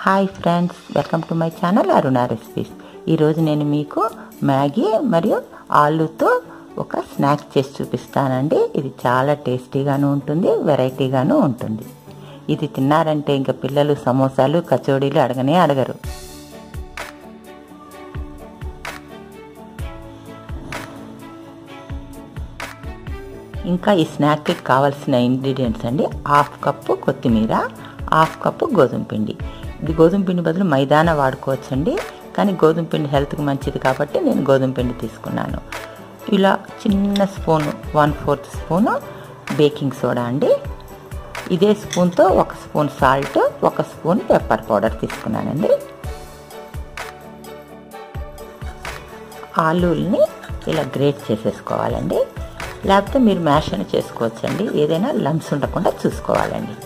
hi friends welcome to my channel Aruna recipes ఈరోజు నేను మీకు మ్యాగీ మరియు ఆలుతో ఒక స్నాక్స్ చేసి చూపిస్తానండి ఇది చాలా టేస్టీగాను ఉంటుంది వెరైటీగాను ఉంటుంది ఇది తిన్నారంటే ఇంకా పిల్లలు సమోసాలు కచోడీలు అడగనే అడగరు ఇంకా ఈ స్నాక్కి కావాల్సిన ఇంగ్రీడియంట్స్ అండి హాఫ్ కప్పు కొత్తిమీర హాఫ్ కప్పు గోధుమ పిండి ఇది గోధుమ పిండి బదులు మైదానా వాడుకోవచ్చండి కానీ గోధుమ పిండి హెల్త్కి మంచిది కాబట్టి నేను గోధుమ పిండి తీసుకున్నాను ఇలా చిన్న spoon one fourth spoon baking soda అండి ఇదే స్పూన్తో ఒక స్పూన్ సాల్ట్ ఒక స్పూన్ పెప్పర్ పౌడర్ తీసుకున్నానండి ఆలూల్ని ఇలా గ్రేట్ చేసేసుకోవాలండి లేకపోతే మీరు మ్యాష్ అని చేసుకోవచ్చండి ఏదైనా లంప్స్ ఉండకుండా చూసుకోవాలండి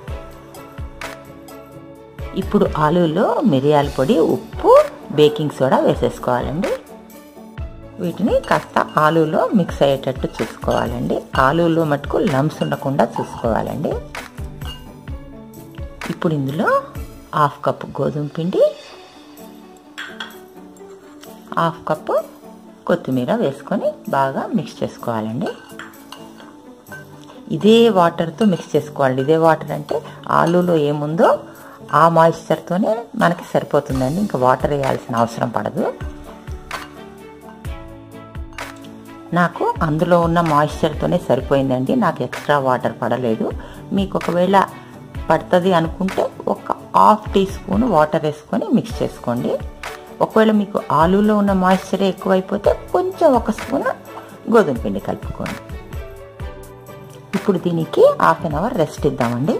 ఇప్పుడు ఆలూలో మిరియాల పొడి ఉప్పు బేకింగ్ సోడా వేసేసుకోవాలండి వీటిని కాస్త ఆలూలో మిక్స్ అయ్యేటట్టు చూసుకోవాలండి ఆలూలో మటుకు లంప్స్ ఉండకుండా చూసుకోవాలండి ఇప్పుడు ఇందులో హాఫ్ కప్పు గోధుమ పిండి హాఫ్ కప్పు కొత్తిమీర వేసుకొని బాగా మిక్స్ చేసుకోవాలండి ఇదే వాటర్తో మిక్స్ చేసుకోవాలి ఇదే వాటర్ అంటే ఆలూలో ఏముందో ఆ మాయిశ్చర్తోనే మనకి సరిపోతుందండి ఇంకా వాటర్ వేయాల్సిన అవసరం పడదు నాకు అందులో ఉన్న మాయిశ్చర్తోనే సరిపోయిందండి నాకు ఎక్స్ట్రా వాటర్ పడలేదు మీకు ఒకవేళ పడుతుంది అనుకుంటే ఒక హాఫ్ టీ స్పూన్ వాటర్ వేసుకొని మిక్స్ చేసుకోండి ఒకవేళ మీకు ఆలూలో ఉన్న మాయిశ్చర్ ఎక్కువైపోతే కొంచెం ఒక స్పూన్ గోధుమ పిండి కలుపుకోండి ఇప్పుడు దీనికి హాఫ్ అన్ అవర్ రెస్ట్ ఇద్దామండి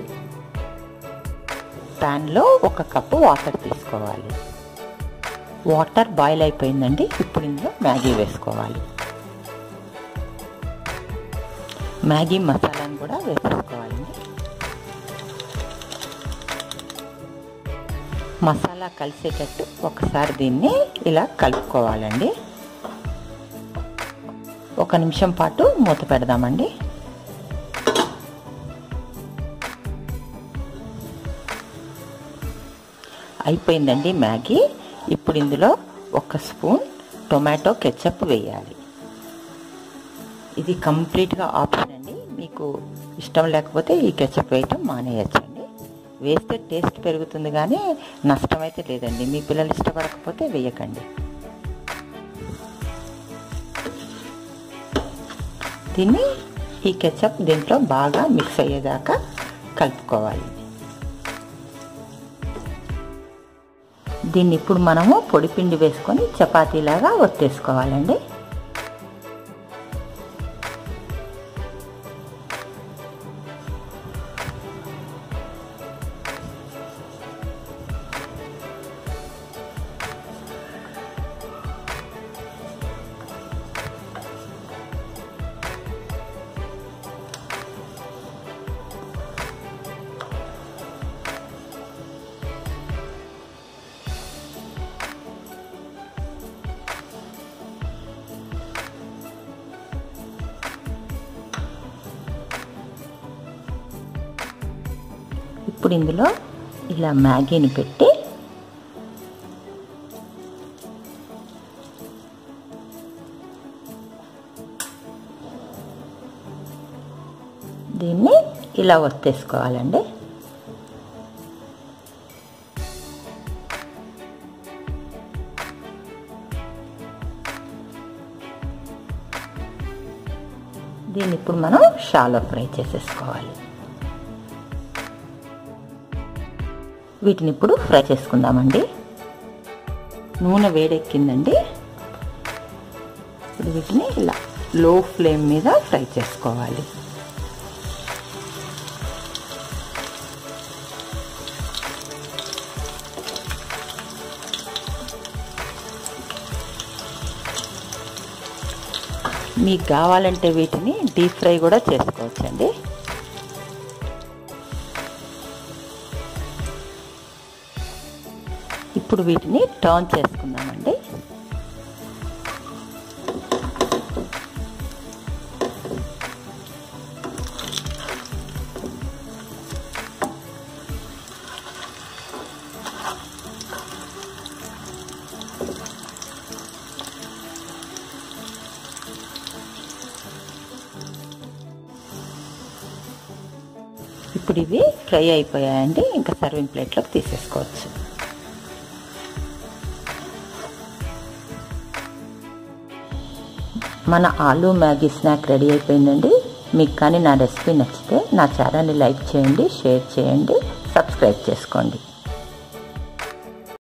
ప్యాన్లో ఒక కప్పు వాటర్ తీసుకోవాలి వాటర్ బాయిల్ అయిపోయిందండి ఇప్పుడు ఇందులో మ్యాగీ వేసుకోవాలి మ్యాగీ మసాలాను కూడా వేసేసుకోవాలండి మసాలా కలిసేటట్టు ఒకసారి దీన్ని ఇలా కలుపుకోవాలండి ఒక నిమిషం పాటు మూత పెడదామండి అయిపోయిందండి మ్యాగీ ఇప్పుడు ఇందులో ఒక స్పూన్ టొమాటో కెచప్ వేయాలి ఇది కంప్లీట్గా ఆప్షన్ అండి మీకు ఇష్టం లేకపోతే ఈ కెచప్ వేయటం మానేయచ్చండి వేస్తే టేస్ట్ పెరుగుతుంది కానీ నష్టమైతే లేదండి మీ పిల్లలు ఇష్టపడకపోతే వేయకండి దీన్ని ఈ కెచప్ దీంట్లో బాగా మిక్స్ అయ్యేదాకా కలుపుకోవాలి దీన్ని ఇప్పుడు మనము పొడిపిండి వేసుకొని చపాతీలాగా ఒత్తేసుకోవాలండి ఇప్పుడు ఇందులో ఇలా మ్యాగీని పెట్టి దీన్ని ఇలా ఒత్తేసుకోవాలండి దీన్ని ఇప్పుడు మనం షాలో ఫ్రై చేసేసుకోవాలి వీటిని ఇప్పుడు ఫ్రై చేసుకుందామండి నూనె వేడెక్కిందండి ఇప్పుడు వీటిని ఇలా లో ఫ్లేమ్ మీద ఫ్రై చేసుకోవాలి మీకు కావాలంటే వీటిని డీప్ ఫ్రై కూడా చేసుకోవచ్చండి ఇప్పుడు వీటిని టర్న్ చేసుకుందామండి ఇప్పుడు ఇవి ఫ్రై అయిపోయాయండి ఇంకా సర్వింగ్ ప్లేట్లోకి తీసేసుకోవచ్చు మన ఆలు మ్యాగీ స్నాక్ రెడీ అయిపోయిందండి మీకు కానీ నా రెసిపీ నచ్చితే నా ఛానల్ని లైక్ చేయండి షేర్ చేయండి సబ్స్క్రైబ్ చేసుకోండి